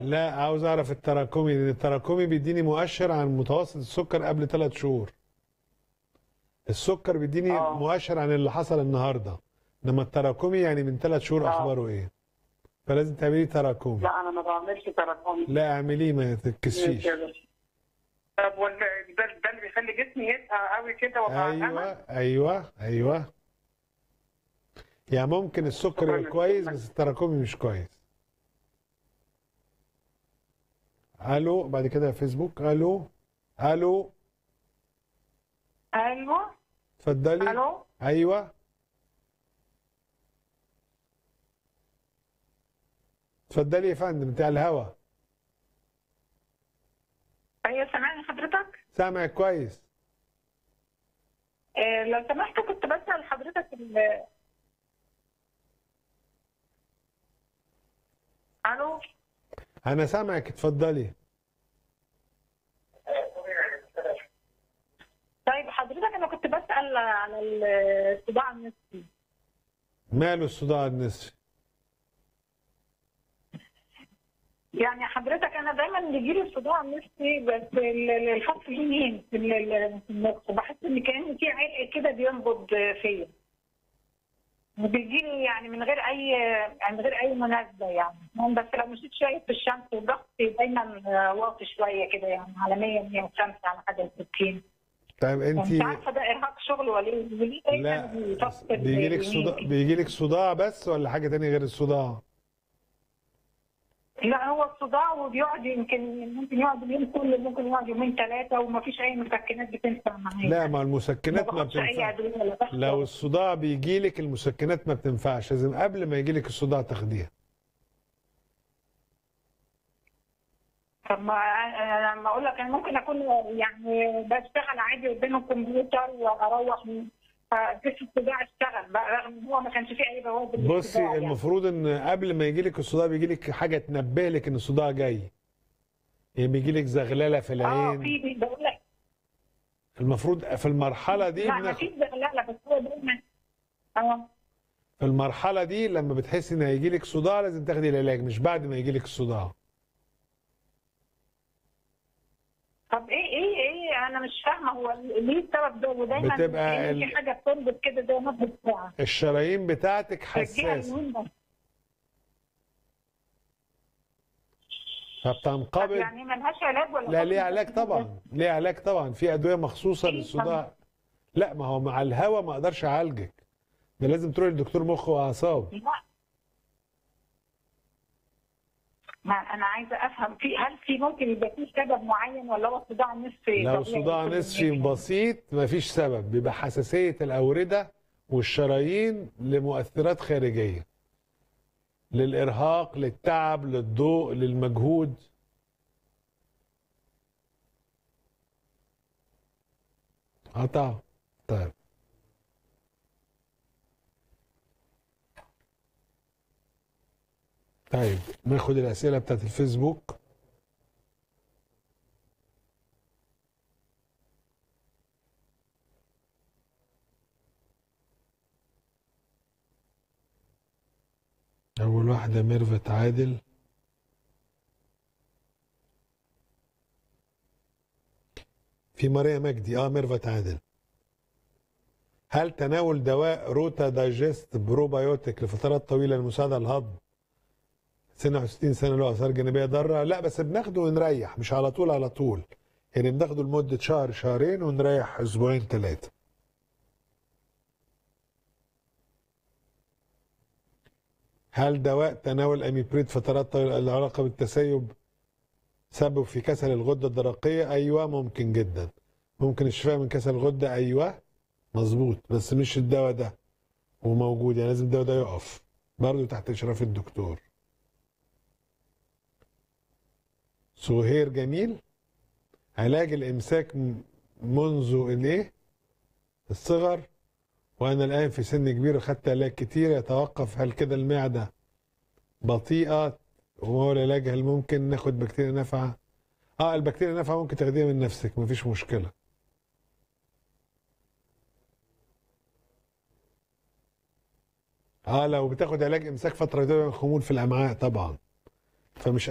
لا عاوز اعرف التراكمي لان التراكمي بيديني مؤشر عن متوسط السكر قبل ثلاث شهور السكر بيديني آه. مؤشر عن اللي حصل النهارده انما التراكمي يعني من ثلاث شهور آه. اخباره ايه فلازم تعملي تراكمي لا انا ما بعملش تراكمي لا اعمليه ما تتكسفيش كده. طب وال- ده ده اللي بيخلي جسمي يتقى قوي كده وابقى ايوه أنا؟ ايوه ايوه يعني ممكن السكر شكراً. يبقى كويس بس التراكمي مش كويس الو بعد كده فيسبوك الو الو ايوه اتفضلي الو ايوه اتفضلي يا فندم بتاع الهوا ايوه سامعني حضرتك سامع كويس آه لو سمحت كنت بسال حضرتك ال- الو انا سامعك اتفضلي طيب حضرتك انا كنت بسال على الصداع النصفي ماله الصداع النصفي يعني حضرتك انا دايما بيجيلي الصداع النصفي بس ال- ال- الخط اليمين في ال- ال- في المخ بحس ان كان في عرق كده بينبض فيا بيجيلي يعني من غير اي يعني من غير اي مناسبه يعني بس لو مشيت شويه في الشمس وضغطي دايما واطي شويه كده يعني على 100 105 على حاجه 60 طيب انت مش عارفه ده ارهاق شغل ولا ايه ليه دايما لا بيفكر بيجيلك اليمين صداع كده؟ بيجيلك صداع بس ولا حاجه تانية غير الصداع لا هو الصداع وبيقعد يمكن ممكن يقعد اليوم كله ممكن يقعد يومين ثلاثه ومفيش اي مسكنات بتنفع معايا لا ما المسكنات ما باخدش اي بتنفع ادويه ولا باخد لو الصداع بيجيلك المسكنات ما بتنفعش لازم قبل ما يجيلك الصداع تاخديها طب ما انا لما اقول لك انا ممكن اكون يعني بشتغل عادي قدام الكمبيوتر واروح جسم الصداع اشتغل بقى رغم ان هو ما كانش فيه اي بوابه بصي للصداع يعني. المفروض ان قبل ما يجيلك الصداع بيجيلك حاجه تنبه لك ان الصداع جاي يعني بيجيلك زغلله في اه العين في بقول لك المفروض في المرحله دي لا ما بناخد فيش زغلله بس هو دايما اه في المرحله دي لما بتحسي ان هيجيلك صداع لازم تاخدي العلاج مش بعد ما يجيلك الصداع طب ايه ايه ايه انا مش فاهمه هو ليه السبب ده ودايما بتبقى كأن ال- في حاجه بتربط كده زي نبض الساعه الشرايين بتاعتك الجهه حساسه اليمين بس. طب فبتنقبض يعني ملهاش علاج ولا لا حاجة؟ ليه علاج طبعا ليه علاج طبعا في ادويه مخصوصه إيه للصداع لا ما هو مع الهوا ما اقدرش اعالجك ده لازم تروحي لدكتور مخ واعصاب لا ما انا عايزه افهم في هل في ممكن يبقى في سبب معين ولا هو صداع نصفي لو طبيعي صداع كده نصفي ماشي؟ بسيط مفيش سبب بيبقى حساسيه الاورده والشرايين لمؤثرات خارجيه للارهاق للتعب للضوء للمجهود قطع طيب طيب ناخد الأسئلة بتاعت الفيسبوك أول واحدة ميرفت عادل في ماريا مجدي اه ميرفت عادل هل تناول دواء روتا دايجست بروبايوتيك لفترات طويلة لمساعدة على الهضم سنة 60 سنة له آثار جانبية ضارة لا بس بناخده ونريح مش على طول على طول يعني بناخده لمدة شهر شهرين ونريح أسبوعين ثلاثة هل دواء تناول أميبريد فترات طويلة العلاقة بالتسيب سبب في كسل الغدة الدرقية أيوة ممكن جدا ممكن الشفاء من كسل الغدة أيوة مظبوط بس مش الدواء ده وموجود يعني لازم الدواء ده يقف برضه تحت إشراف الدكتور سهير جميل علاج الإمساك م- منذ الإيه؟ الصغر وأنا الآن في سن كبير وخدت علاج كتير يتوقف هل كده المعدة بطيئة وهو العلاج هل ممكن ناخد بكتيريا نافعة؟ اه البكتيريا النافعة ممكن تاخديها من نفسك مفيش مشكلة اه لو بتاخد علاج امساك فترة طويلة خمول في الامعاء طبعا فمش